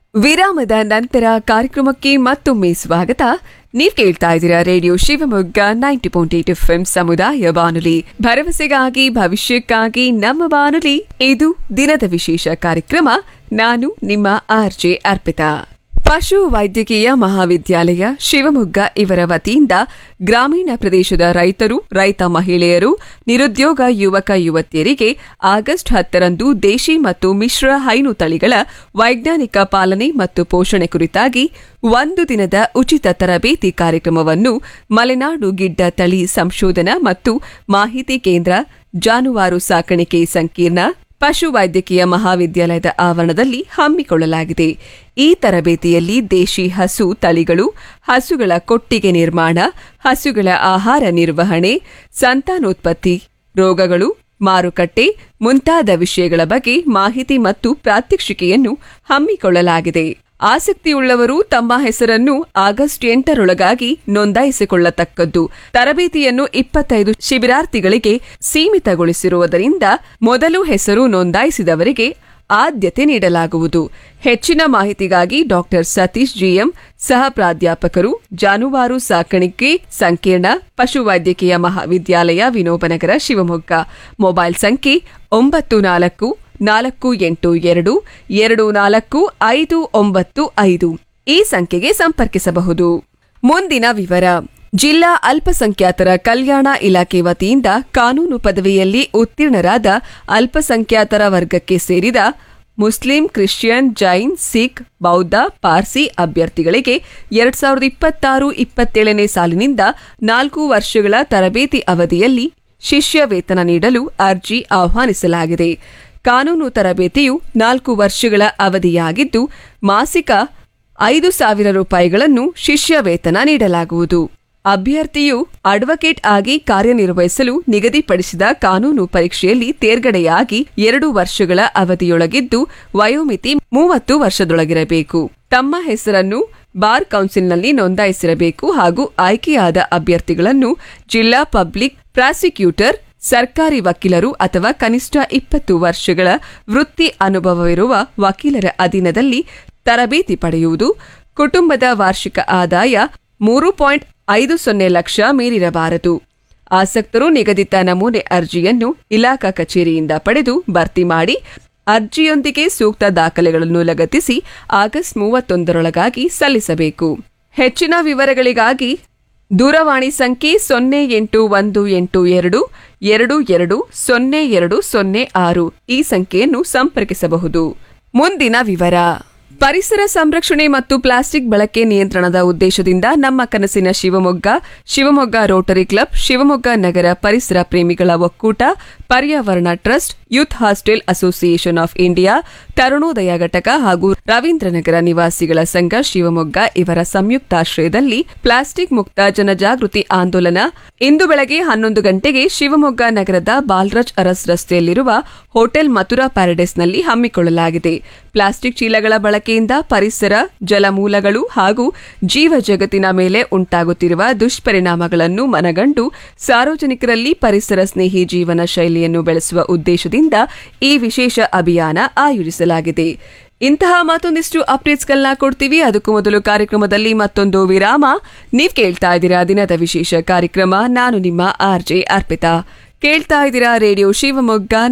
ವಿರಾಮದ ನಂತರ ಕಾರ್ಯಕ್ರಮಕ್ಕೆ ಮತ್ತೊಮ್ಮೆ ಸ್ವಾಗತ ನೀವ್ ಕೇಳ್ತಾ ಇದ್ದೀರಾ radio Shivamogga ninety point eight F ಸಮುದಾಯ ಬಾನುಲಿ ಭರವಸೆಗಾಗಿ ಭವಿಷ್ಯಕ್ಕಾಗಿ ನಮ್ಮ ಬಾನುಲಿ ಇದು ದಿನದ ವಿಶೇಷ ಕಾರ್ಯಕ್ರಮ ನಾನು ನಿಮ್ಮ ಆರ್ಜೆ ಅರ್ಪಿತಾ ಪಶು ವೈದ್ಯಕೀಯ ಮಹಾವಿದ್ಯಾಲಯ ಶಿವಮೊಗ್ಗ ಇವರ ವತಿಯಿಂದ ಗ್ರಾಮೀಣ ಪ್ರದೇಶದ ರೈತರು ರೈತ ಮಹಿಳೆಯರು ನಿರುದ್ಯೋಗ ಯುವಕ ಯುವತಿಯರಿಗೆ ಆಗಸ್ಟ್ ಹತ್ತರಂದು ದೇಶಿ ಮತ್ತು ಮಿಶ್ರ ಹೈನು ತಳಿಗಳ ವೈಜ್ಞಾನಿಕ ಪಾಲನೆ ಮತ್ತು ಪೋಷಣೆ ಕುರಿತಾಗಿ ಒಂದು ದಿನದ ಉಚಿತ ತರಬೇತಿ ಕಾರ್ಯಕ್ರಮವನ್ನು ಮಲೆನಾಡು ಗಿಡ್ಡ ತಳಿ ಸಂಶೋಧನಾ ಮತ್ತು ಮಾಹಿತಿ ಕೇಂದ್ರ ಜಾನುವಾರು ಸಾಕಾಣಿಕೆ ಸಂಕೀರ್ಣ ಪಶು ವೈದ್ಯಕೀಯ ಮಹಾವಿದ್ಯಾಲಯದ ಆವರಣದಲ್ಲಿ ಹಮ್ಮಿಕೊಳ್ಳಲಾಗಿದೆ ಈ ತರಬೇತಿಯಲ್ಲಿ ದೇಶಿ ಹಸು ತಳಿಗಳು ಹಸುಗಳ ಕೊಟ್ಟಿಗೆ ನಿರ್ಮಾಣ ಹಸುಗಳ ಆಹಾರ ನಿರ್ವಹಣೆ ಸಂತಾನೋತ್ಪತ್ತಿ ರೋಗಗಳು ಮಾರುಕಟ್ಟೆ ಮುಂತಾದ ವಿಷಯಗಳ ಬಗ್ಗೆ ಮಾಹಿತಿ ಮತ್ತು ಪ್ರಾತ್ಯಕ್ಷಿಕೆಯನ್ನು ಹಮ್ಮಿಕೊಳ್ಳಲಾಗಿದೆ ಆಸಕ್ತಿಯುಳ್ಳವರು ತಮ್ಮ ಹೆಸರನ್ನು ಆಗಸ್ಟ್ ಎಂಟರೊಳಗಾಗಿ ನೋಂದಾಯಿಸಿಕೊಳ್ಳತಕ್ಕದ್ದು ತರಬೇತಿಯನ್ನು ಇಪ್ಪತ್ತೈದು ಶಿಬಿರಾರ್ಥಿಗಳಿಗೆ ಸೀಮಿತಗೊಳಿಸಿರುವುದರಿಂದ ಮೊದಲು ಹೆಸರು ನೋಂದಾಯಿಸಿದವರಿಗೆ ಆದ್ಯತೆ ನೀಡಲಾಗುವುದು ಹೆಚ್ಚಿನ ಮಾಹಿತಿಗಾಗಿ ಡಾಕ್ಟರ್ ಸತೀಶ್ ಜಿಎಂ ಸಹ ಪ್ರಾಧ್ಯಾಪಕರು ಜಾನುವಾರು ಸಾಕಾಣಿಕೆ ಸಂಕೀರ್ಣ ಪಶುವೈದ್ಯಕೀಯ ಮಹಾವಿದ್ಯಾಲಯ ವಿನೋಬನಗರ ಶಿವಮೊಗ್ಗ ಮೊಬೈಲ್ ಸಂಖ್ಯೆ ಒಂಬತ್ತು ನಾಲ್ಕು ನಾಲ್ಕು ಎಂಟು ಎರಡು ಎರಡು ನಾಲ್ಕು ಐದು ಒಂಬತ್ತು ಐದು ಈ ಸಂಖ್ಯೆಗೆ ಸಂಪರ್ಕಿಸಬಹುದು ಮುಂದಿನ ವಿವರ ಜಿಲ್ಲಾ ಅಲ್ಪಸಂಖ್ಯಾತರ ಕಲ್ಯಾಣ ಇಲಾಖೆ ವತಿಯಿಂದ ಕಾನೂನು ಪದವಿಯಲ್ಲಿ ಉತ್ತೀರ್ಣರಾದ ಅಲ್ಪಸಂಖ್ಯಾತರ ವರ್ಗಕ್ಕೆ ಸೇರಿದ ಮುಸ್ಲಿಂ ಕ್ರಿಶ್ಚಿಯನ್ ಜೈನ್ ಸಿಖ್ ಬೌದ್ಧ ಪಾರ್ಸಿ ಅಭ್ಯರ್ಥಿಗಳಿಗೆ ಎರಡ್ ಸಾವಿರದ ಇಪ್ಪತ್ತಾರು ಇಪ್ಪತ್ತೇಳನೇ ಸಾಲಿನಿಂದ ನಾಲ್ಕು ವರ್ಷಗಳ ತರಬೇತಿ ಅವಧಿಯಲ್ಲಿ ಶಿಷ್ಯ ವೇತನ ನೀಡಲು ಅರ್ಜಿ ಆಹ್ವಾನಿಸಲಾಗಿದೆ ಕಾನೂನು ತರಬೇತಿಯು ನಾಲ್ಕು ವರ್ಷಗಳ ಅವಧಿಯಾಗಿದ್ದು ಮಾಸಿಕ ಐದು ಸಾವಿರ ರೂಪಾಯಿಗಳನ್ನು ಶಿಷ್ಯ ವೇತನ ನೀಡಲಾಗುವುದು ಅಭ್ಯರ್ಥಿಯು ಅಡ್ವೊಕೇಟ್ ಆಗಿ ಕಾರ್ಯನಿರ್ವಹಿಸಲು ನಿಗದಿಪಡಿಸಿದ ಕಾನೂನು ಪರೀಕ್ಷೆಯಲ್ಲಿ ತೇರ್ಗಡೆಯಾಗಿ ಎರಡು ವರ್ಷಗಳ ಅವಧಿಯೊಳಗಿದ್ದು ವಯೋಮಿತಿ ಮೂವತ್ತು ವರ್ಷದೊಳಗಿರಬೇಕು ತಮ್ಮ ಹೆಸರನ್ನು ಬಾರ್ ಕೌನ್ಸಿಲ್ನಲ್ಲಿ ನೋಂದಾಯಿಸಿರಬೇಕು ಹಾಗೂ ಆಯ್ಕೆಯಾದ ಅಭ್ಯರ್ಥಿಗಳನ್ನು ಜಿಲ್ಲಾ ಪಬ್ಲಿಕ್ ಪ್ರಾಸಿಕ್ಯೂಟರ್ ಸರ್ಕಾರಿ ವಕೀಲರು ಅಥವಾ ಕನಿಷ್ಠ ಇಪ್ಪತ್ತು ವರ್ಷಗಳ ವೃತ್ತಿ ಅನುಭವವಿರುವ ವಕೀಲರ ಅಧೀನದಲ್ಲಿ ತರಬೇತಿ ಪಡೆಯುವುದು ಕುಟುಂಬದ ವಾರ್ಷಿಕ ಆದಾಯ ಮೂರು ಪಾಯಿಂಟ್ ಐದು ಸೊನ್ನೆ ಲಕ್ಷ ಮೀರಿರಬಾರದು ಆಸಕ್ತರು ನಿಗದಿತ ನಮೂನೆ ಅರ್ಜಿಯನ್ನು ಇಲಾಖಾ ಕಚೇರಿಯಿಂದ ಪಡೆದು ಭರ್ತಿ ಮಾಡಿ ಅರ್ಜಿಯೊಂದಿಗೆ ಸೂಕ್ತ ದಾಖಲೆಗಳನ್ನು ಲಗತ್ತಿಸಿ ಆಗಸ್ಟ್ ಮೂವತ್ತೊಂದರೊಳಗಾಗಿ ಸಲ್ಲಿಸಬೇಕು ಹೆಚ್ಚಿನ ವಿವರಗಳಿಗಾಗಿ ದೂರವಾಣಿ ಸಂಖ್ಯೆ ಸೊನ್ನೆ ಎಂಟು ಒಂದು ಎಂಟು ಎರಡು ಎರಡು ಎರಡು ಸೊನ್ನೆ ಎರಡು ಸೊನ್ನೆ ಆರು ಈ ಸಂಖ್ಯೆಯನ್ನು ಸಂಪರ್ಕಿಸಬಹುದು ಮುಂದಿನ ವಿವರ ಪರಿಸರ ಸಂರಕ್ಷಣೆ ಮತ್ತು ಪ್ಲಾಸ್ಟಿಕ್ ಬಳಕೆ ನಿಯಂತ್ರಣದ ಉದ್ದೇಶದಿಂದ ನಮ್ಮ ಕನಸಿನ ಶಿವಮೊಗ್ಗ ಶಿವಮೊಗ್ಗ ರೋಟರಿ ಕ್ಲಬ್ ಶಿವಮೊಗ್ಗ ನಗರ ಪರಿಸರ ಪ್ರೇಮಿಗಳ ಒಕ್ಕೂಟ Paryavarana trust youth hostel association of India Tarunodaya ಘಟಕ ಹಾಗೂ ರವೀಂದ್ರನಗರ ನಿವಾಸಿಗಳ ಸಂಘ ಶಿವಮೊಗ್ಗ ಇವರ ಸಂಯುಕ್ತಾಶ್ರಯದಲ್ಲಿ ಪ್ಲಾಸ್ಟಿಕ್ ಮುಕ್ತ ಜನಜಾಗೃತಿ ಆಂದೋಲನ ಇಂದು ಬೆಳಗ್ಗೆ ಹನ್ನೊಂದು ಗಂಟೆಗೆ ಶಿವಮೊಗ್ಗ ನಗರದ ಬಾಲರಾಜ್ ಅರಸ್ ರಸ್ತೆಯಲ್ಲಿರುವ ಹೋಟೆಲ್ ಮಥುರಾ ಪ್ಯಾರಡೈಸ್ನಲ್ಲಿ ಹಮ್ಮಿಕೊಳ್ಳಲಾಗಿದೆ ಪ್ಲಾಸ್ಟಿಕ್ ಚೀಲಗಳ ಬಳಕೆಯಿಂದ ಪರಿಸರ ಜಲಮೂಲಗಳು ಹಾಗೂ ಜೀವ ಜಗತ್ತಿನ ಮೇಲೆ ಉಂಟಾಗುತ್ತಿರುವ ದುಷ್ಪರಿಣಾಮಗಳನ್ನು ಮನಗಂಡು ಸಾರ್ವಜನಿಕರಲ್ಲಿ ಪರಿಸರ ಸ್ನೇಹಿ ಜೀವನ ಶೈಲಿಯನ್ನು ಬೆಳೆಸುವ ಉದ್ದೇಶದಿಂದ ಈ ವಿಶೇಷ ಅಭಿಯಾನ ಆಯೋಜಿಸಲಾಗಿದೆ ಇಂತಹ ಮತ್ತೊಂದಿಷ್ಟು ಅಪ್ಡೇಟ್ಸ್ಗಳನ್ನ ಕೊಡ್ತೀವಿ ಅದಕ್ಕೂ ಮೊದಲು ಕಾರ್ಯಕ್ರಮದಲ್ಲಿ ಮತ್ತೊಂದು ವಿರಾಮ ನೀವ್ ಕೇಳ್ತಾ ಇದ್ದೀರಾ ದಿನದ ವಿಶೇಷ ಕಾರ್ಯಕ್ರಮ ನಾನು ನಿಮ್ಮ ಆರ್ಜೆ ಅರ್ಪಿತಾ ಕೇಳ್ತಾ ಇದ್ದೀರಾ ರೇಡಿಯೋ ಶಿವಮೊಗ್ಗ